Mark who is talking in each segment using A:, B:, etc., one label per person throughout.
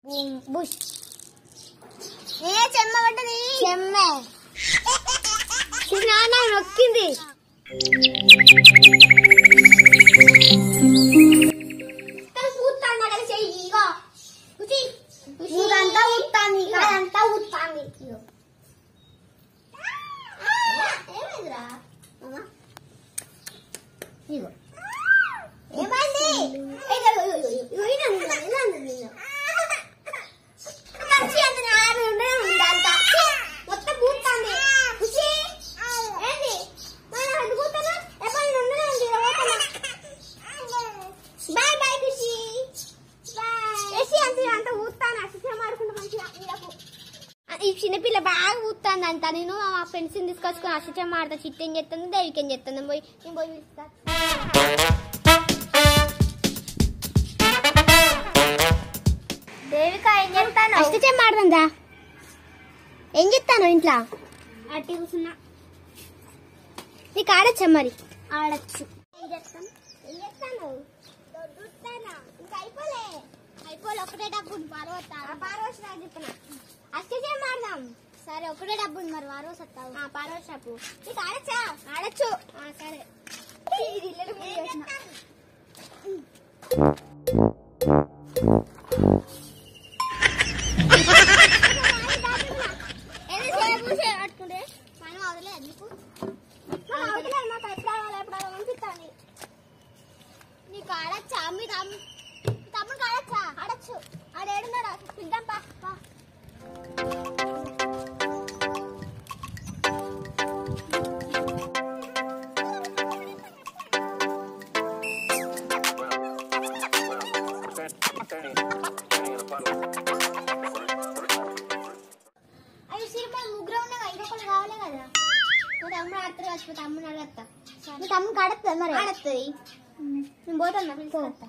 A: Bush ఏ చెమ్మ పడ్డది చెమ్మె నాన్న నొక్కింది ఇదంతా ఉత్తాంది అదంతా ఉత్తాంది ఏమైందిరా ఇగో ఏమైంది ఇగో, ఇగో, ఇగో, ఇగో, ఇలా ఉంది, ఇలా ఉంది, ఇలా ఉంది. మంచి అంత నాది ఉండనే ఉంది అంతా. ఛీ, మొత్తం పూస్తాంది. ఖుషి, ఏంది? మనం ఎందుకు పూస్తాను? ఎప్పుడు నేను ఉండనే ఉంది, ఇలా పోతాను. బాయ్ బాయ్ ఖుషి ఏసి అంత అంత ఊస్తాను అసలు ఆడుకుంటూ మంచిగా ఇలాకు. ఆ, ఈ చిన్నపిల్ల బాగా ఊతాంది అంత నేను మా ఫ్రెండ్స్ తీసుకొచ్చుకొని అసలు ఆడతా చిట్టి ఏం చేస్తుంది దేవికి ఏం చేస్తుంది పోయి నేను పోయి పిలుస్తా దేవిక ఏం చెప్తాను అష్టచమ్మ ఆడుతుందా ఏం చెప్తాను ఇంట్లో అట్టి కూర్చున్నా నీకు ఆడచ్చా మరి ఆడచ్చు ఏం చేస్తాను ఏం చేస్తాను దొడ్డుతానా ఇంకా అయిపోలే అయిపోలే ఒకటే డబ్బు పారవస్తా పారవస్ రా చెప్పిన అష్టచమ్మ ఆడదాం సరే ఒకటే డబ్బు మరి పారవస్ వస్తావు పారవస్ డబ్బు నీకు ఆడచ్చా ఆడచ్చు ఆ, సరే ఇది ఇల్లలు ముందు చేసిన. ఏది సేపు చేయబట్టుకుంటే మనం అవదలే ఎందుకు అవదలే మాకు ఎప్పుడు అవ్వాలి ఎప్పుడు అవ్వాలి అనిపిస్తుంది నీకు ఆడచ్చా మీ తమ్ము మీ తమ్ముడికి ఆడచ్చా ఆడచ్చు ఆడేడున్నాడు పిద్దాం పా పా అయ్యో సినిమా ముగ్గురు ఉన్నా ఇంకొకరు కావాలి కదా మా తమ్ముడు ఆడతారు కావచ్చు మా తమ్ముడు ఆడతా మీ తమ్ముడు ఆడతా మరి ఆడతుంది నేను పోతాను తీసుకొస్తా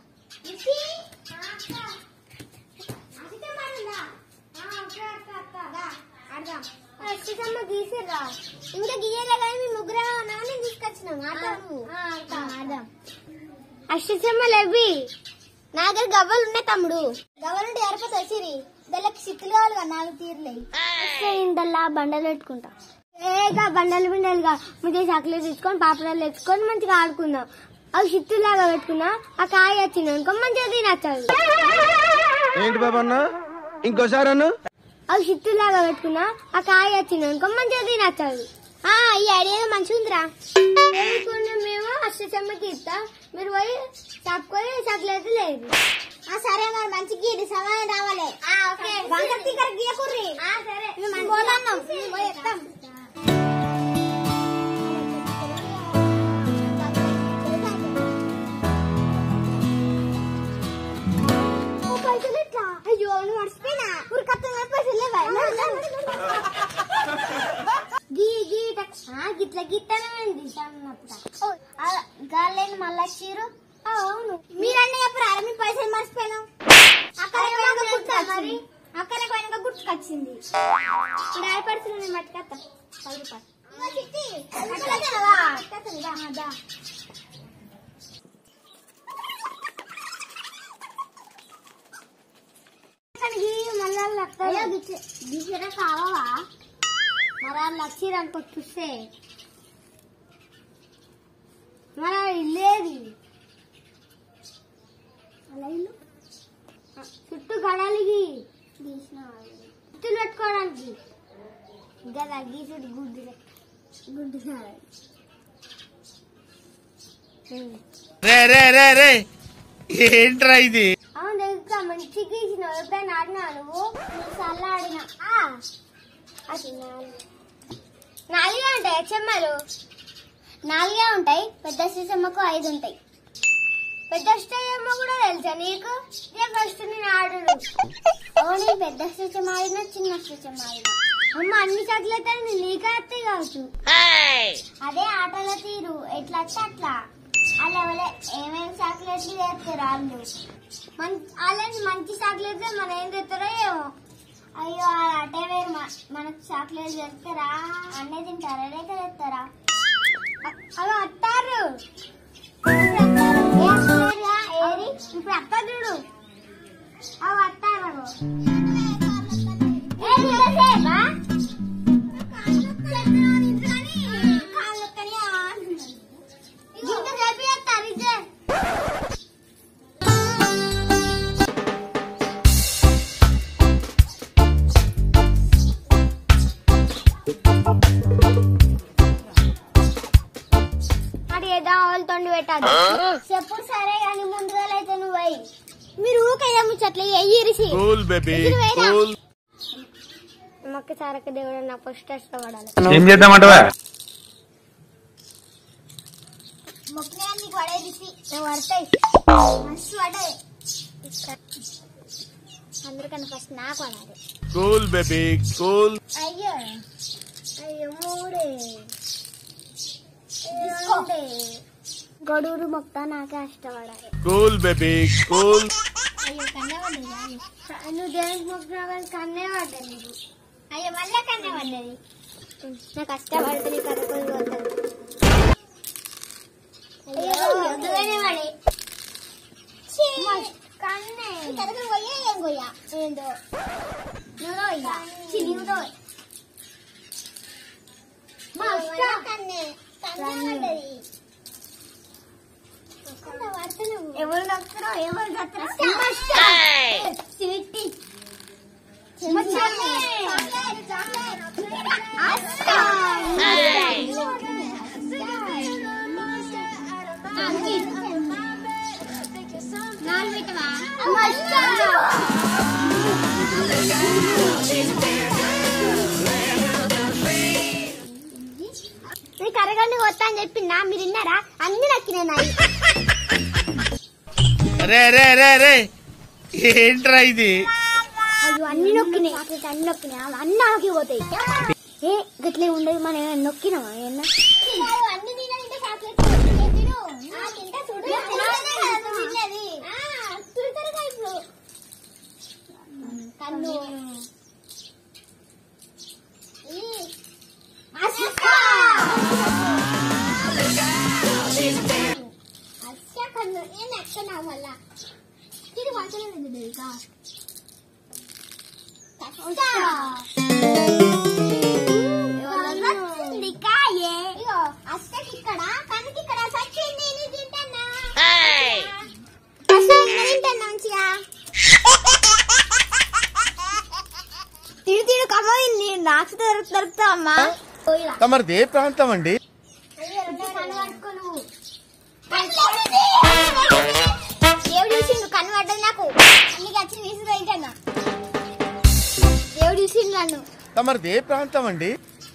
A: అశ్వితమ్మ గీసిర్రా ఇంకా గీయలే కానీ మీ ముగ్గురు నాన్న తీసుకొచ్చినాం ఆడతాము ఆడదాం అశ్వితమ్మ లేవి నా దగ్గర గవ్వలు ఉన్నాయి తమ్ముడు గవ్వలు ఉంటే సరిపోతాయి సిరి దానికి సిక్కులు కావాలి కదా నాలుగు తీరులే ఇందల్లా బండలు పెట్టుకుంటా ఏగా బండలు బిండలుగా ముందే చాక్లెట్ తెచ్చుకొని పాపడాలు తెచ్చుకొని మంచిగా ఆడుకుందాం అవి చిత్తులాగా పెట్టుకున్నా ఆ కాయ వచ్చింది అనుకో మంచిగా తినచ్చాడు
B: ఏంటి బాబన్న ఇంకోసారి అన్న
A: అవి చిత్తులాగా పెట్టుకున్నా ఆ కాయ వచ్చింది అనుకో మంచిగా తినచ్చాడు ఆ ఈ ఐడియా మంచిగా ఉందిరా అనుకున్న మేము అష్టచమ్మకి ఇస్తా మీరు పోయి తప్పుకొని చాక్లెట్ లేదు సరే మరి మంచి గీడి సమయం రావాలి బంగారు గీయకుర్రి సరే మేము పోతాన్నాం పోయి ఎత్తాం ఓ పైసలు ఎట్లా అయ్యో నువ్వు మర్చిపోయినా ఊరికత్తున్నా పైసలు లేవా గీ గీ టక్. ఆ, గిట్ల గిట్టనమండి అన్నప్పుడు గాలేని మళ్ళా చీరు అవును మీరన్నీ ఎప్పుడు అరే మీ పైసలు మర్చిపోయినాం అక్కడ గుర్తుకొచ్చింది అక్కడ పోయినాక గుర్తుకొచ్చింది ఇప్పుడు ఆడ పడుతుంది నేను పట్టుకొస్తా పది రూపాయలు పట్టుకొస్తానువా? పట్టుకొస్తాను, దా, దా. అక్కడికి మళ్ళా లక్కయ్య గిసిరా కావా మరి వాళ్ళు వచ్చిర్రు అనుకో చూస్తే మన ఇల్లేది అలా ఇల్లు ఆ, చుట్టూ గడాలిగి గీసిన చుట్టూ పెట్టుకోవడానికి గదా గీసుడు గుడ్డు గుడ్డు
B: రే రే రే రే ఏంట్రా ఇది
A: అవును ఇంకా మంచి గీసిన ఎప్పుడైనా ఆడినా నువ్వు చల్ల ఆడినా ఆ, అది నాలుగు నాలుగే ఉంటాయి చెమ్మలు నాలుగే ఉంటాయి పెద్ద చెమ్మకు ఐదు ఉంటాయి పెద్ద చెమ్మ కూడా తెలుసా నీకు ఇదే ఫస్ట్ నేను ఆడును ఓన్లీ పెద్ద చెమ్మ ఆడినా చిన్న చెమ్మ ఆడినా అమ్మ అన్ని చోట్లయితే నీకే వస్తాయి కావచ్చు అదే ఆటల తీరు ఎట్లా వస్తే అట్లా అలా వాళ్ళ ఏమేమి చాక్లెట్లు చేస్తారు వాళ్ళు మంచి వాళ్ళని మంచి చాక్లెట్లు మన ఏం తెస్తారో ఏమో అయ్యో ఆ అటే వేరు మ- మనకు చాక్లెట్ చేస్తారా అన్నీ తింటారా లేక తెస్తారా అ- అవి అత్తారు ఇప్పుడు అత్తారు. ఏ అత్తలేరుగా? ఏది ఇప్పుడు అత్త చూడు అవి అత్తారు తొండి పెట్టాలి చెప్పుడు సరే కానీ ముందుగా అయితే నువ్వు అయ్యి మీరు ఊకయ్యా ముచ్చట్లు ఎయ్యిరిసి
B: కూల్ బేబీ
A: ఇక్కడ వేరా?
B: కూల్
A: మొక్క చారక దేవుడు నా ఫస్ట్ పడాలి
C: ఏం చేద్దామంటవా
A: మొక్కనే నీకు పడేది నేను పడతాయి మస్తు పడ్డాయి అందరికన్నా ఫస్ట్ నాకు పడాలి
B: కూల్ బేబీ కూల్
A: అయ్యో అయ్యో మూడే రెండే. గడువురు మొక్క నాకే ఇష్టపడాలి
B: కూల్ బేబీ కూల్
A: అయ్యో కన్నే పడ్డది నువ్వు దేవునికి మొక్కున్నావు కానీ కన్నే పడ్డది నీకు అయ్యో మళ్ళా కన్నే పడ్డది నాకు కష్టపడితే నీకు కరకొని పోతుంది అయ్యో వద్దుగానే పడే కన్నే కరకొని పోయా ఏం పోయా ఏందో నువ్వు ఇయ్యా చిన్ని నువ్వు మా కన్నే కన్నే పడ్డది ఎవరు దక్కుతారో ఎవరు దక్కుతారో స్వీటీ కరగండి కొత్త అని చెప్పిందా మీరు విన్నారా అన్ని నక్కినాయి
B: రే రే రే రే ఏంట్రా ఇది
A: అయ్యో అన్ని నొక్కినాయి చాక్లెట్ అన్ని నొక్కినాయి అవి అన్ని ఆకి పోతాయి ఏ గట్లే ఉండదు మనం ఏమైనా నొక్కినామా ఏమన్నా అన్ని తింటే చాక్లెట్ కన్ను అచ్చా కన్ను ఏం ఎక్కనా వల్ల ఇది వాచలేదు తెలుసా ఇగో అస్తకి ఇక్కడ కనుక ఇక్కడ సచ్చింది నీ తింటానా అసలు తింటాను మంచిగా తిడు తిడు కమ్మయింది నాకు దొరుకు దొరుకుతా అమ్మా
B: తమరిది ఏ ప్రాంతం అండి
A: దేవుడు చూసిండు కన్ను పడ్డది నాకు అన్ని వచ్చి తీసుకు ఏంటన్నా దేవుడు చూసిండు నన్ను
B: తమరిది ఏ ప్రాంతం అండి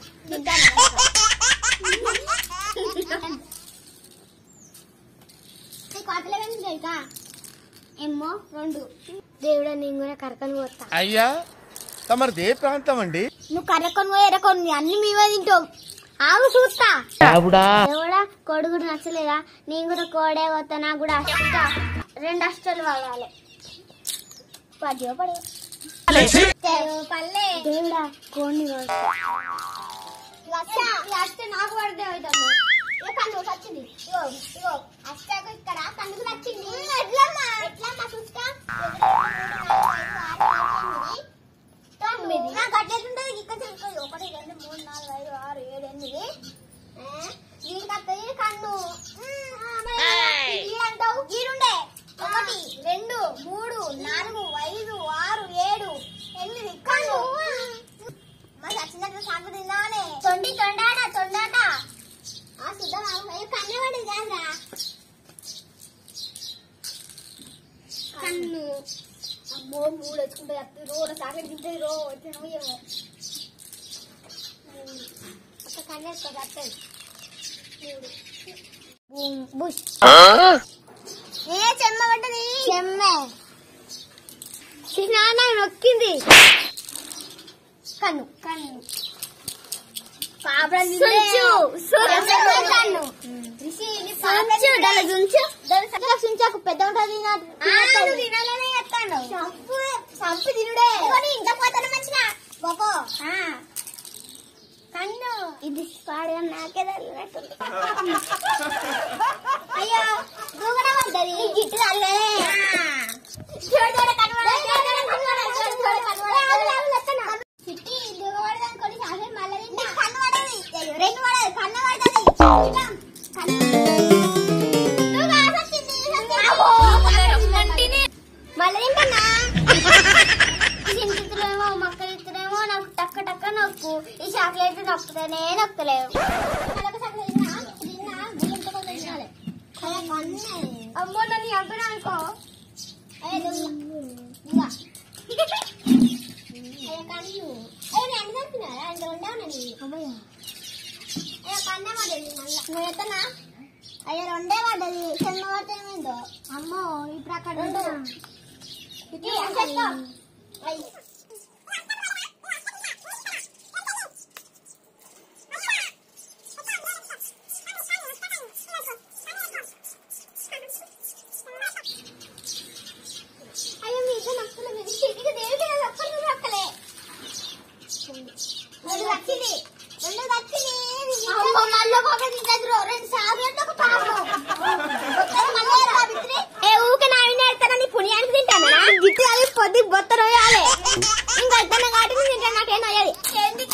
B: ఏమో రెండు దేవుడా నేను కూడా కరకని పోతా అయ్యా తమరిది ఏ ప్రాంతం అండి
A: నువ్వు కర్రకొని పోయి ఎర్రకొని అన్ని మేమే తింటాం ఆగు చూస్తా దేవుడా కోడి కూడా నచ్చలేదా నేను కూడా కోడే పోతా నాకు కూడా అష్ట రెండు అష్టలు పడాలి పడియో పడే పల్లె దేవుడా కోడిని అష్ట నాకు పడితే అవుతాను ఏ కన్ను వచ్చింది ఇగో ఇగో అష్టకు ఇక్కడ కన్నుకు నచ్చింది ఎట్లమ్మా ఎట్లమ్మా చూస్తా తొమ్మిది నాకు అట్లెట్లుంటది ఇక్కడ చెప్పుకోదు ఒకటి రెండు మూడు నాలుగు ఐదు ఆరు ఏడు ఎనిమిది ఆ, వీడికి అత్తది కన్ను ఉమ్, ఆ, మరి వీడంటావు వీడుండే ఒకటి రెండు మూడు నాలుగు ఐదు ఆరు ఏడు ఎనిమిది కన్ను మరి వచ్చినట్టు సాగు తిన్నానే తొండి తొండాట తొండాట ఆ సిద్ధమా కన్నే పడింది కాదురా కన్ను అమ్మో మూడు వచ్చుకుంటే వస్తుంది రో చాక్లెట్ తింటుంది రో వచ్చిన ఏమో ఒక కన్ను వేసుకో వస్తుంది బుష్ ఏ చెమ్మ పడ్డది చెమ్మె నాన్న నొక్కింది కన్ను కన్ను కన్ను సంచు దాని జుంచు దాని సంచులకు సుంచాకు పెద్ద ఉంటుంది తినాలనే చెప్తాను సంపు సంపు తినుడే ఇంత పోతాను మంచిగా బాబో కన్ను ఇది పాడుగా నాకే తగిలినట్టుంది అయ్యో దూకడం పడ్డది గిట్టు తగ్గలే చూడు చూడు కనబడ చూడు కనబడ చూడు చూడు కనబడ చిట్టి దిగబడదాని కొన్ని సార్లు మళ్ళీ తింటా కన్ను పడది రెండు పడదు కన్ను పడుతుంది మళ్ళీ తింటానా చింతితులేమో మొక్కలు ఇస్తులేమో నాకు టక్క టక్క నొక్కు ఈ చాక్లెట్ నొక్కుతానే నొక్కలేవు అమ్మో నన్ను చంపినా అనుకో అయ్యా రెండే పడ్డది చిన్న పడుతుందో అమ్మో ఇప్పుడు అక్కడ అయ్యో మీ ఇద్దరు నక్కలు మీరు చిటికి దేవుడికి నేను ఒక్కరికి నక్కలే రెండు వచ్చింది రెండు వచ్చింది అమ్మ మళ్ళీ ఒకటి దగ్గర రెండు సార్లు అంటే ఒక పాపం ఏ ఊకే నా విని ఎడతాను నీ పుణ్యానికి తింటాను గిట్టి అది పొద్దు బొత్త రోయాలి ఇంకా ఎత్తన కాబట్టి తింటా నాకేం అయ్యేది ఏంటి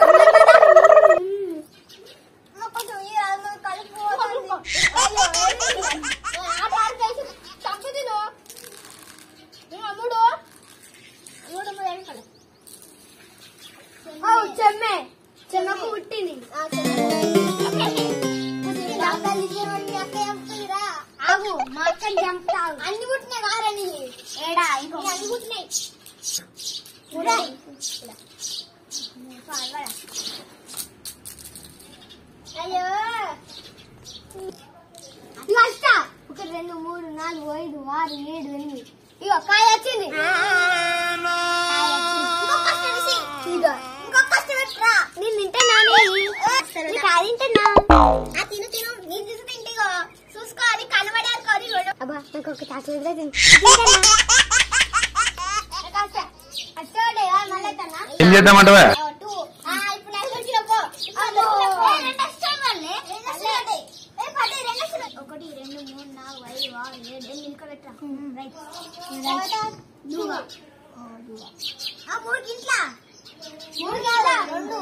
A: చెమ్మే చెమ్మకు పుట్టింది ఆగు మా అక్క చంపుతావు అన్ని పుట్టినాయి కారని ఏడా ఇంకో అన్ని పుట్టినాయి చూడాలి అయ్యో లక్ష ఒక రెండు మూడు నాలుగు ఐదు ఆరు ఏడు ఎనిమిది ఇగో కాయ వచ్చింది ఇగో ఇంకొక కష్టపెట్టురా నేను తింటే నాని నీకు అది తింటున్నా ఆ తిను తిను నేను చూసి తింటిగో చూసుకో అది కనబడే అది రెండు అబ్బా నాకు ఒక చాక్లెట్ కూడా తిను అచ్చోడే మళ్ళీ తన్నా
C: ఏం చేద్దామంటవా
A: టూ ఆ ఇప్పుడు నాకు వచ్చిన పో రెండు వస్తాయి మళ్ళీ రెండు వస్తాయి ఏ పది రెండు వస్తాయి ఒకటి రెండు మూడు నాలుగు ఐదు ఆరు ఏడు ఎనిమిది ఇక్కడ పెట్టరా రైట్ నువ్వు ఆ మూడు గింట్లా మూడు కాదా రెండు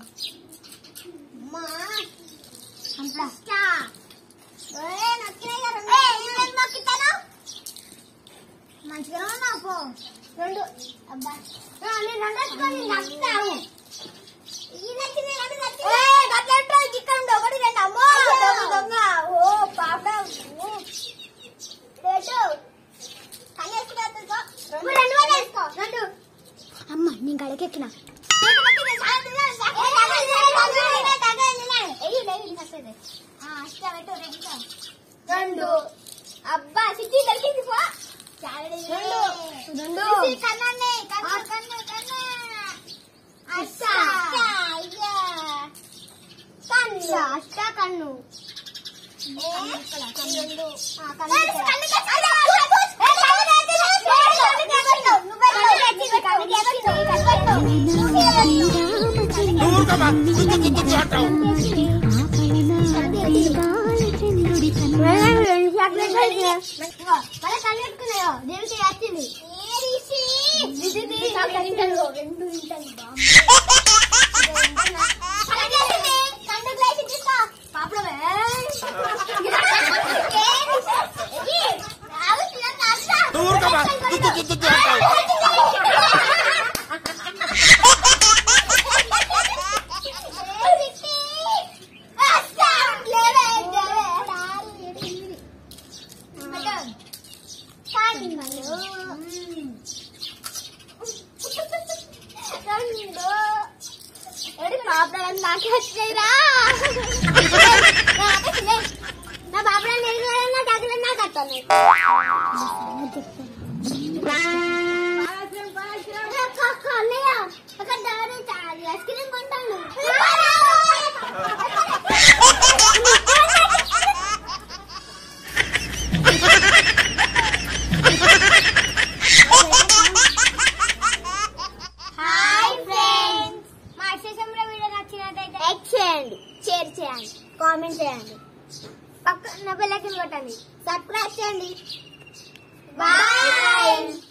A: అమ్మా అంతా ఏ నొక్కినాయి కదా రెండు ఏ నేను నొక్కుతాను మంచిగా ఉన్నావు పో రెండు అబ్బా ఆ, నేను రెండు వేసుకొని నచ్చుతాను ఈ నచ్చింది రెండు నచ్చింది ఏ గట్లెట్రా ఇక్కడ ఉంది ఒకటి రెండు అమ్మో దొంగ దొంగ ఓ పాప ఓ రేటు కన్నేసుకుని వస్తుందో రెండు రెండు వేలు వేసుకో రెండు అమ్మ నేను గడకెక్కిన రెండు అబ్బా సిటీ దొరికింది పో రెండు రెండు కన్నండి కన్ను కన్ను కన్ను అష్ట అయ్యా కన్ను అష్ట కన్ను
B: ఊరుకోమా తుత్తు తుత్తు అంటావు ఊరుకోమా తుత్తు తుత్తు అంటావు
A: నాకే వచ్చినాయిరా నా బాబురాలు నేను నా దగ్గర నాకు వస్తాను అన్నయ్య అక్కడ దారి ఐస్ క్రీమ్ కొంటాను హాయ్ ఫ్రెండ్స్ మా విశేషంలో వీడియో నచ్చినట్లయితే లైక్ చేయండి షేర్ చేయండి కామెంట్ చేయండి పక్కన బెల్ ఐకాన్ కొట్టండి సబ్స్క్రైబ్ చేయండి బాయ్